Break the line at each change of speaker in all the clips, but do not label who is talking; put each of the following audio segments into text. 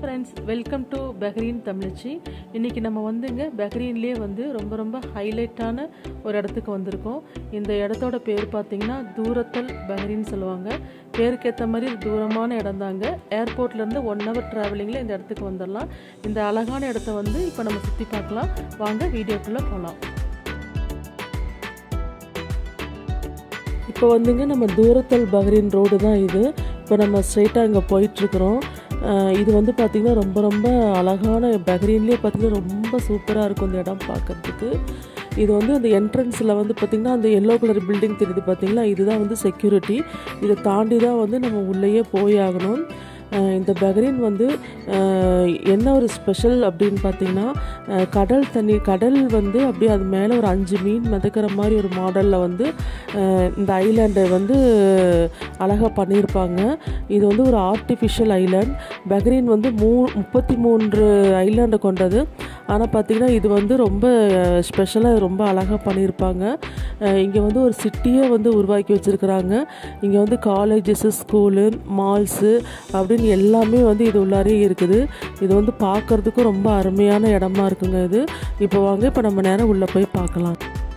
friends welcome to Bahrain தமிழச்சி இன்றைக்கி நம்ம வந்துங்க பெஹ்ரீன்லேயே வந்து ரொம்ப ரொம்ப ஹைலைட்டான ஒரு இடத்துக்கு வந்திருக்கோம் இந்த இடத்தோட பேர் பார்த்திங்கன்னா தூரத்தல் பெஹ்ரீன் சொல்லுவாங்க பேருக்கு ஏற்ற மாதிரி இது தூரமான இடம் தாங்க ஏர்போர்ட்லேருந்து ஒன் ஹவர் ட்ராவலிங்கில் இந்த இடத்துக்கு வந்துடலாம் இந்த அழகான இடத்த வந்து இப்போ நம்ம சுற்றி பார்க்கலாம் வாங்க வீடியோக்குள்ளே போகலாம் இப்போ வந்துங்க நம்ம தூரத்தல் பஹ்ரீன் ரோடு தான் இது இப்போ நம்ம ஸ்ட்ரெயிட்டாக இங்கே போயிட்டுருக்குறோம் இது வந்து பார்த்திங்கன்னா ரொம்ப ரொம்ப அழகான பஹ்ரீன்லேயே பார்த்திங்கன்னா ரொம்ப சூப்பராக இருக்கும் இந்த இடம் பார்க்குறதுக்கு இது வந்து அந்த என்ட்ரன்ஸில் வந்து பார்த்திங்கன்னா அந்த எல்லோ கலர் பில்டிங் தெரியுது பார்த்திங்களா இதுதான் வந்து செக்யூரிட்டி இதை தாண்டி தான் வந்து நம்ம உள்ளேயே போய் ஆகணும் இந்த பஹ்ரீன் வந்து என்ன ஒரு ஸ்பெஷல் அப்படின்னு பார்த்தீங்கன்னா கடல் தண்ணி கடல் வந்து அப்படியே அது மேலே ஒரு அஞ்சு மீன் மிதக்கிற மாதிரி ஒரு மாடலில் வந்து இந்த ஐலாண்டை வந்து அழகாக பண்ணியிருப்பாங்க இது வந்து ஒரு ஆர்டிஃபிஷியல் ஐலாண்ட் பஹ்ரீன் வந்து மூ முப்பத்தி மூன்று ஐலாண்டை கொண்டது ஆனால் பார்த்திங்கன்னா இது வந்து ரொம்ப ஸ்பெஷலாக ரொம்ப அழகாக பண்ணியிருப்பாங்க இங்கே வந்து ஒரு சிட்டியே வந்து உருவாக்கி வச்சுருக்குறாங்க இங்கே வந்து காலேஜஸ்ஸு ஸ்கூலு மால்ஸு அப்படின்னு எல்லாமே வந்து இது உள்ளாரே இருக்குது இது வந்து பார்க்குறதுக்கும் ரொம்ப அருமையான இடமா இருக்குங்க இது இப்போ வாங்க இப்போ நம்ம நேரம் உள்ளே போய் பார்க்கலாம்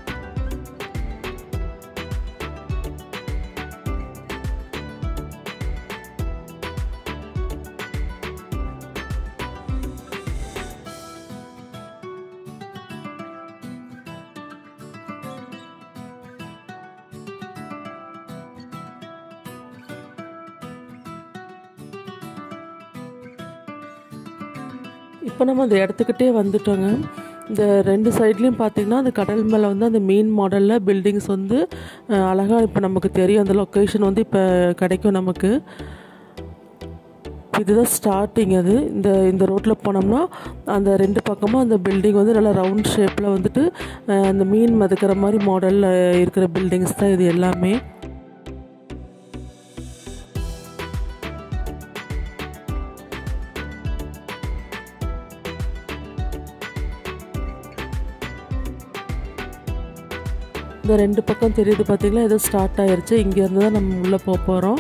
இப்போ நம்ம அந்த இடத்துக்கிட்டே வந்துட்டோங்க இந்த ரெண்டு சைட்லேயும் பார்த்திங்கன்னா அந்த கடல் மேலே வந்து அந்த மீன் மாடலில் பில்டிங்ஸ் வந்து அழகாக இப்போ நமக்கு தெரியும் அந்த லொக்கேஷன் வந்து இப்போ கிடைக்கும் நமக்கு இதுதான் ஸ்டார்டிங் அது இந்த இந்த ரோட்டில் போனோம்னா அந்த ரெண்டு பக்கமும் அந்த பில்டிங் வந்து நல்லா ரவுண்ட் ஷேப்பில் வந்துட்டு அந்த மீன் மதுக்கிற மாதிரி மாடலில் இருக்கிற பில்டிங்ஸ் தான் இது எல்லாமே இந்த ரெண்டு பக்கம் தெரியுது பார்த்தீங்களா ஏதோ ஸ்டார்ட் ஆயிருச்சு இங்கேருந்து தான் நம்ம உள்ளே போக போகிறோம்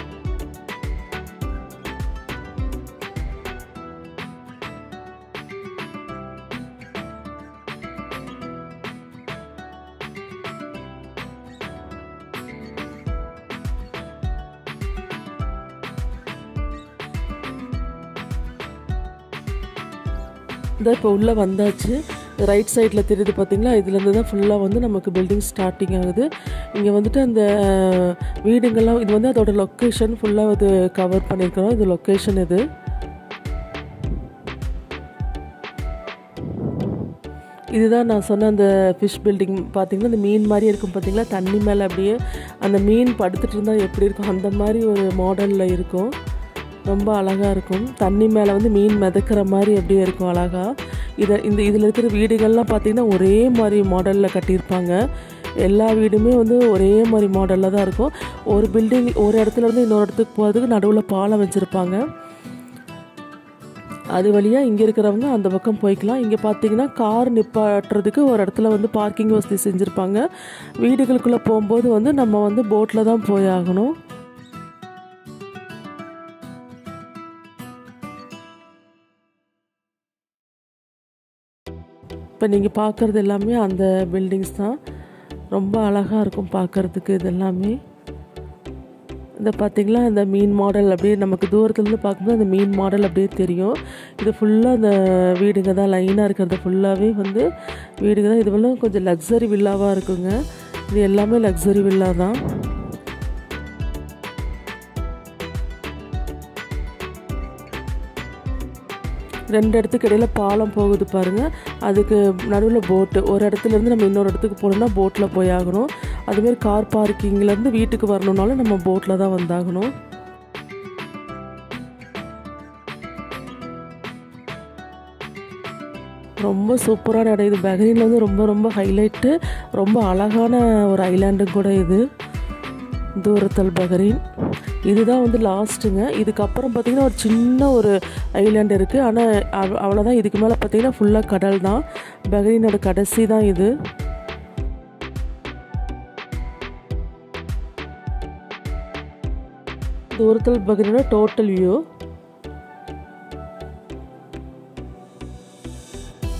இந்த இப்போ உள்ளே வந்தாச்சு ரைட் சைடில் தெரியுது பார்த்தீங்களா இதுலேருந்து தான் ஃபுல்லாக வந்து நமக்கு பில்டிங் ஸ்டார்டிங் ஆகுது இங்கே வந்துட்டு அந்த வீடுங்கள்லாம் இது வந்து அதோட லொக்கேஷன் ஃபுல்லாக இது கவர் பண்ணியிருக்கிறோம் இது லொக்கேஷன் இது இதுதான் நான் சொன்ன அந்த ஃபிஷ் பில்டிங் பார்த்திங்கன்னா இந்த மீன் மாதிரி இருக்கும் பார்த்திங்களா தண்ணி மேலே அப்படியே அந்த மீன் படுத்துட்டு இருந்தால் எப்படி இருக்கும் அந்த மாதிரி ஒரு மாடலில் இருக்கும் ரொம்ப அழகாக இருக்கும் தண்ணி மேலே வந்து மீன் மிதக்கிற மாதிரி அப்படியே இருக்கும் அழகாக இதை இந்த இதில் இருக்கிற வீடுகள்லாம் பார்த்திங்கன்னா ஒரே மாதிரி மாடலில் கட்டியிருப்பாங்க எல்லா வீடுமே வந்து ஒரே மாதிரி மாடலில் தான் இருக்கும் ஒரு பில்டிங் ஒரு இடத்துல இருந்து இன்னொரு இடத்துக்கு போகிறதுக்கு நடுவில் பாலம் வச்சுருப்பாங்க அது வழியாக இங்கே இருக்கிறவங்க அந்த பக்கம் போய்க்கலாம் இங்கே பார்த்தீங்கன்னா கார் நிப்பாட்டுறதுக்கு ஒரு இடத்துல வந்து பார்க்கிங் வசதி செஞ்சுருப்பாங்க வீடுகளுக்குள்ளே போகும்போது வந்து நம்ம வந்து போட்டில் தான் போய் ஆகணும் இப்போ நீங்கள் பார்க்குறது எல்லாமே அந்த பில்டிங்ஸ் தான் ரொம்ப அழகாக இருக்கும் பார்க்குறதுக்கு இது எல்லாமே இந்த பார்த்திங்களா இந்த மீன் மாடல் அப்படியே நமக்கு தூரத்துலேருந்து பார்க்கும்போது அந்த மீன் மாடல் அப்படியே தெரியும் இது ஃபுல்லாக அந்த வீடுங்க தான் லைனாக இருக்கிறது ஃபுல்லாகவே வந்து வீடுங்க தான் இது ஃபுல்லாக கொஞ்சம் லக்ஸரி வில்லாவாக இருக்குங்க இது எல்லாமே லக்ஸரி வில்லா தான் ரெண்டு இடத்துக்கு இடையில் பாலம் போகுது பாருங்கள் அதுக்கு நடுவில் போட்டு ஒரு இடத்துலேருந்து நம்ம இன்னொரு இடத்துக்கு போகணுன்னா போட்டில் போய் ஆகணும் அதுமாரி கார் பார்க்கிங்லேருந்து வீட்டுக்கு வரணுன்னாலும் நம்ம போட்டில் தான் வந்தாகணும் ரொம்ப சூப்பரான இடம் இது பஹ்ரீனில் வந்து ரொம்ப ரொம்ப ஹைலைட்டு ரொம்ப அழகான ஒரு ஐலாண்டும் கூட இது தூரத்தல் பஹ்ரீன் இதுதான் வந்து லாஸ்ட்டுங்க இதுக்கப்புறம் பார்த்திங்கன்னா ஒரு சின்ன ஒரு ஐலாண்ட் இருக்குது ஆனால் அவ்வளோதான் இதுக்கு மேலே பார்த்திங்கன்னா ஃபுல்லாக கடல் தான் பஹ்ரீனோட கடைசி தான் இது தூரத்தில் பஹ்ரீனோட டோட்டல் வியூ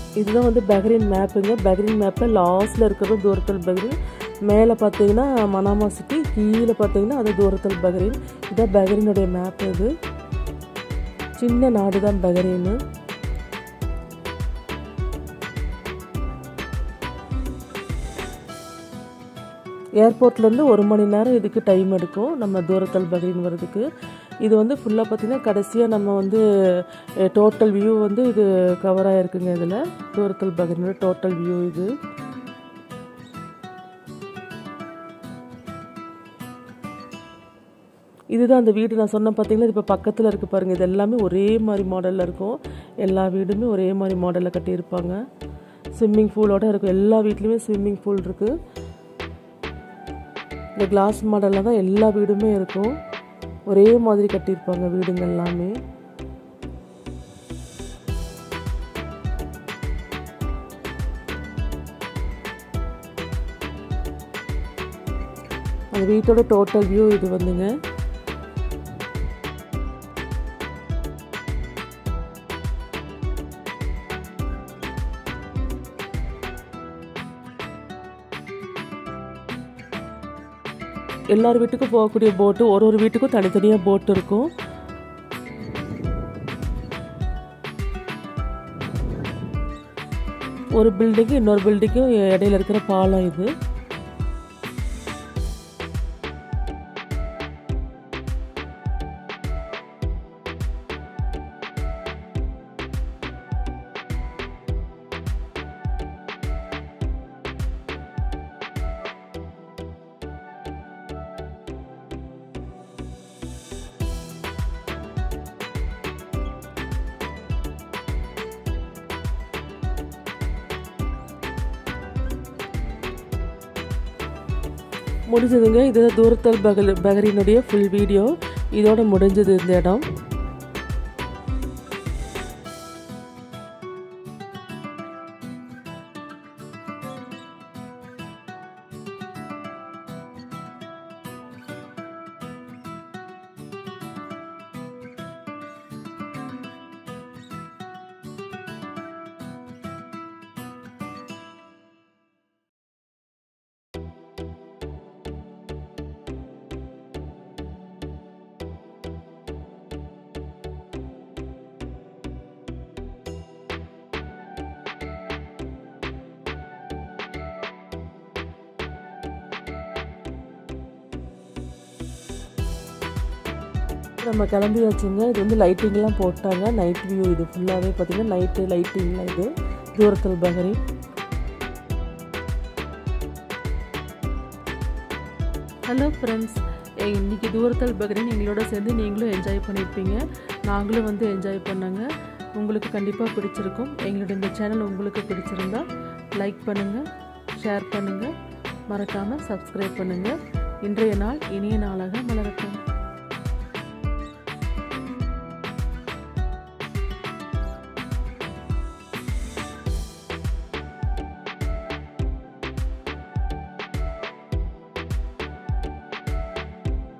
இதுதான் வந்து பஹ்ரைன் மேப்புங்க பஹ்ரைன் மேப்பில் லாஸ்ட்டில் இருக்கிறது தூரத்தல் பஹ்ரைன் மேலே பார்த்தீங்கன்னா மனாமா சிட்டி கீழே பார்த்தீங்கன்னா அது தூரத்தல் பஹ்ரைன் இதான் பஹ்ரைனுடைய மேப் இது சின்ன நாடு தான் பஹ்ரைன் ஏர்போர்ட்லேருந்து ஒரு மணி நேரம் இதுக்கு டைம் எடுக்கும் நம்ம தூரத்தல் பஹ்ரைன் வர்றதுக்கு இது வந்து ஃபுல்லாக பார்த்திங்கன்னா கடைசியாக நம்ம வந்து டோட்டல் வியூ வந்து இது கவர் ஆகிருக்குங்க இதில் தூரத்தல் பஹ்ரைனோட டோட்டல் வியூ இது இதுதான் அந்த வீடு நான் சொன்ன பார்த்தீங்களா இது இப்போ பக்கத்தில் இருக்குது பாருங்கள் இது எல்லாமே ஒரே மாதிரி மாடலில் இருக்கும் எல்லா வீடுமே ஒரே மாதிரி மாடலில் கட்டியிருப்பாங்க ஸ்விம்மிங் பூலோட இருக்கும் எல்லா வீட்லேயுமே ஸ்விம்மிங் பூல் இருக்குது இந்த கிளாஸ் மாடலில் தான் எல்லா வீடுமே இருக்கும் ஒரே மாதிரி கட்டியிருப்பாங்க வீடுங்க எல்லாமே அந்த வீட்டோட டோட்டல் வியூ இது வந்துங்க எல்லார் வீட்டுக்கும் போகக்கூடிய போட்டு ஒரு ஒரு வீட்டுக்கும் தனித்தனியாக போட் இருக்கும் ஒரு பில்டிங்கு இன்னொரு பில்டிங்கும் இடையில இருக்கிற பாலம் இது முடிஞ்சதுங்க இது தூரத்தல் பகல் பஹரினுடைய ஃபுல் வீடியோ இதோட முடிஞ்சது இந்த இடம் நம்ம கிளம்பியாச்சுங்க இது வந்து லைட்டிங்லாம் போட்டாங்க நைட் வியூ இது ஃபுல்லாகவே பார்த்தீங்கன்னா நைட்டு லைட்டிங்லாம் இது தூரத்தல் பஹரி ஹலோ ஃப்ரெண்ட்ஸ் இன்றைக்கி தூரத்தல் பஹ்ரைன் எங்களோட சேர்ந்து நீங்களும் என்ஜாய் பண்ணியிருப்பீங்க நாங்களும் வந்து என்ஜாய் பண்ணாங்க உங்களுக்கு கண்டிப்பாக பிடிச்சிருக்கும் எங்களுடைய இந்த சேனல் உங்களுக்கு பிடிச்சிருந்தா லைக் பண்ணுங்கள் ஷேர் பண்ணுங்கள் மறக்காமல் சப்ஸ்கிரைப் பண்ணுங்கள் இன்றைய நாள் இனிய நாளாக மலரட்டும்